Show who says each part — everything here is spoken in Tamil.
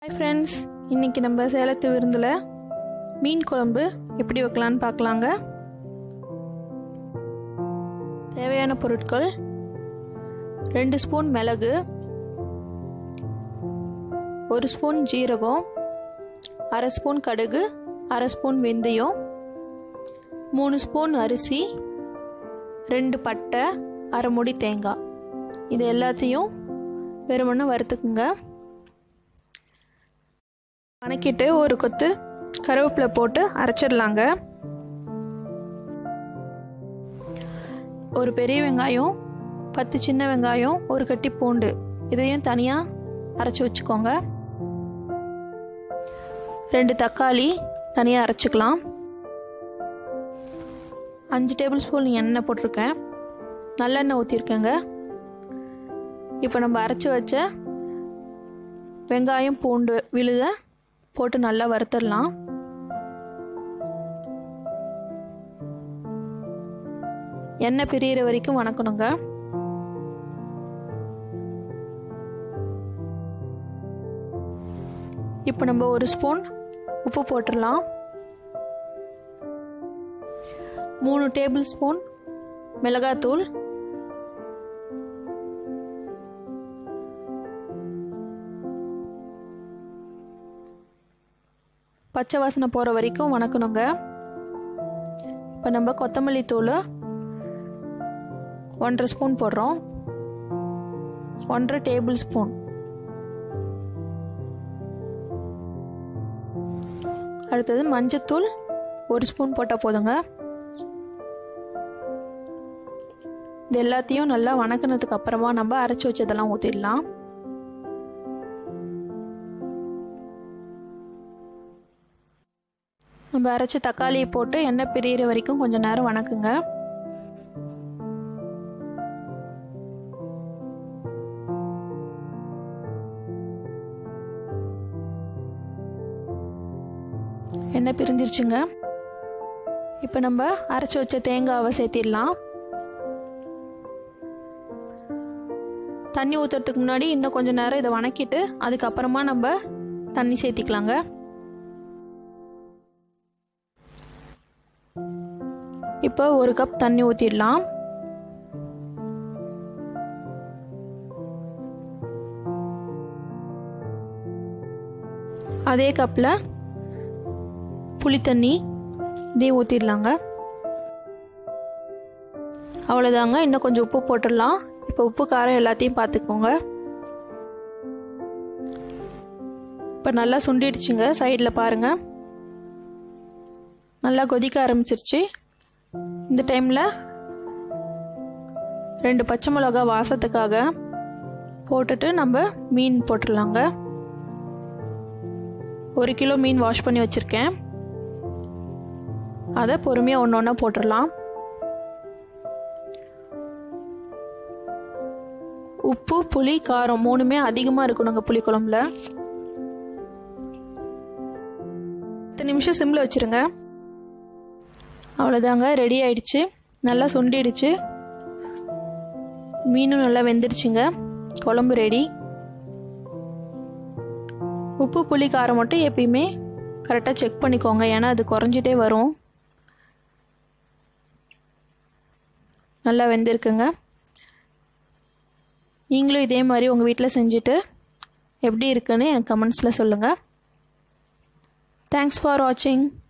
Speaker 1: ஹாய் ஃப்ரெண்ட்ஸ் இன்றைக்கி நம்ம சேலத்து விருந்தில் மீன் குழம்பு எப்படி வைக்கலான்னு பார்க்கலாங்க தேவையான பொருட்கள் ரெண்டு ஸ்பூன் மிளகு ஒரு ஸ்பூன் ஜீரகம் அரை ஸ்பூன் கடுகு அரை ஸ்பூன் வெந்தயம் மூணு ஸ்பூன் அரிசி ரெண்டு பட்டை அரை முடி தேங்காய் இது எல்லாத்தையும் வெறுமனே வறுத்துக்குங்க வணக்கிட்டு ஒரு கொத்து கருவேப்பிலை போட்டு அரைச்சிடலாங்க ஒரு பெரிய வெங்காயம் பத்து சின்ன வெங்காயம் ஒரு கட்டி பூண்டு இதையும் தனியாக அரைச்சி வச்சுக்கோங்க ரெண்டு தக்காளி தனியாக அரைச்சிக்கலாம் அஞ்சு டேபிள் ஸ்பூன் எண்ணெய் போட்டிருக்கேன் நல்லெண்ணெய் ஊற்றிருக்கேங்க இப்போ நம்ம அரைச்சி வச்ச வெங்காயம் பூண்டு விழுத போட்டு நல்லா வறுத்துடலாம் எண்ணெய் பிரியிற வரைக்கும் வணக்கணுங்க இப்போ நம்ம ஒரு ஸ்பூன் உப்பு போட்டுடலாம் மூணு டேபிள் ஸ்பூன் மிளகாத்தூள் பச்சை வாசனை போகிற வரைக்கும் வணக்கணுங்க இப்போ நம்ம கொத்தமல்லி தூள் ஒன்றரை ஸ்பூன் போடுறோம் ஒன்றரை டேபிள் ஸ்பூன் அடுத்தது மஞ்சத்தூள் ஒரு ஸ்பூன் போட்டால் போதுங்க இது எல்லாத்தையும் நல்லா வணக்கினதுக்கு அப்புறமா நம்ம அரைச்சி வச்சதெல்லாம் ஊற்றிடலாம் நம்ம அரைச்சி தக்காளியை போட்டு எண்ணெய் பிரியிற வரைக்கும் கொஞ்சம் நேரம் வணக்குங்க எண்ணெய் பிரிஞ்சிருச்சுங்க இப்போ நம்ம அரைச்சி வச்ச தேங்காவை சேர்த்திடலாம் தண்ணி ஊற்றுறதுக்கு முன்னாடி இன்னும் கொஞ்சம் நேரம் இதை வணக்கிட்டு அதுக்கப்புறமா நம்ம தண்ணி சேர்த்திக்கலாங்க இப்போ ஒரு கப் தண்ணி ஊற்றிடலாம் அதே கப்பில் புளி தண்ணி இதையும் ஊற்றிடலாங்க அவ்வளோதாங்க இன்னும் கொஞ்சம் உப்பு போட்டுடலாம் இப்போ உப்பு காரம் எல்லாத்தையும் பார்த்துக்கோங்க இப்போ நல்லா சுண்டிடுச்சுங்க சைடில் பாருங்கள் நல்லா கொதிக்க ஆரம்பிச்சிருச்சு இந்த டைமில் ரெண்டு பச்சை மிளகா வாசத்துக்காக போட்டுட்டு நம்ம மீன் போட்டுடலாங்க ஒரு கிலோ மீன் வாஷ் பண்ணி வச்சுருக்கேன் அதை பொறுமையாக ஒன்று ஒன்றா போட்டுடலாம் உப்பு புளி காரம் மூணுமே அதிகமாக இருக்கணுங்க புளி குழம்புல பத்து நிமிஷம் சிம்மில் வச்சுருங்க அவ்வளோதாங்க ரெடி ஆயிடுச்சு நல்லா சுண்டிடுச்சு மீனும் நல்லா வெந்துடுச்சுங்க குழம்பு ரெடி உப்பு புளி காரம் மட்டும் எப்பயுமே கரெக்டாக செக் பண்ணிக்கோங்க ஏன்னா அது குறைஞ்சிட்டே வரும் நல்லா வெந்திருக்குங்க நீங்களும் இதே மாதிரி உங்கள் வீட்டில் செஞ்சுட்டு எப்படி இருக்குன்னு எனக்கு கமெண்ட்ஸில் சொல்லுங்கள் தேங்க்ஸ் ஃபார் வாட்சிங்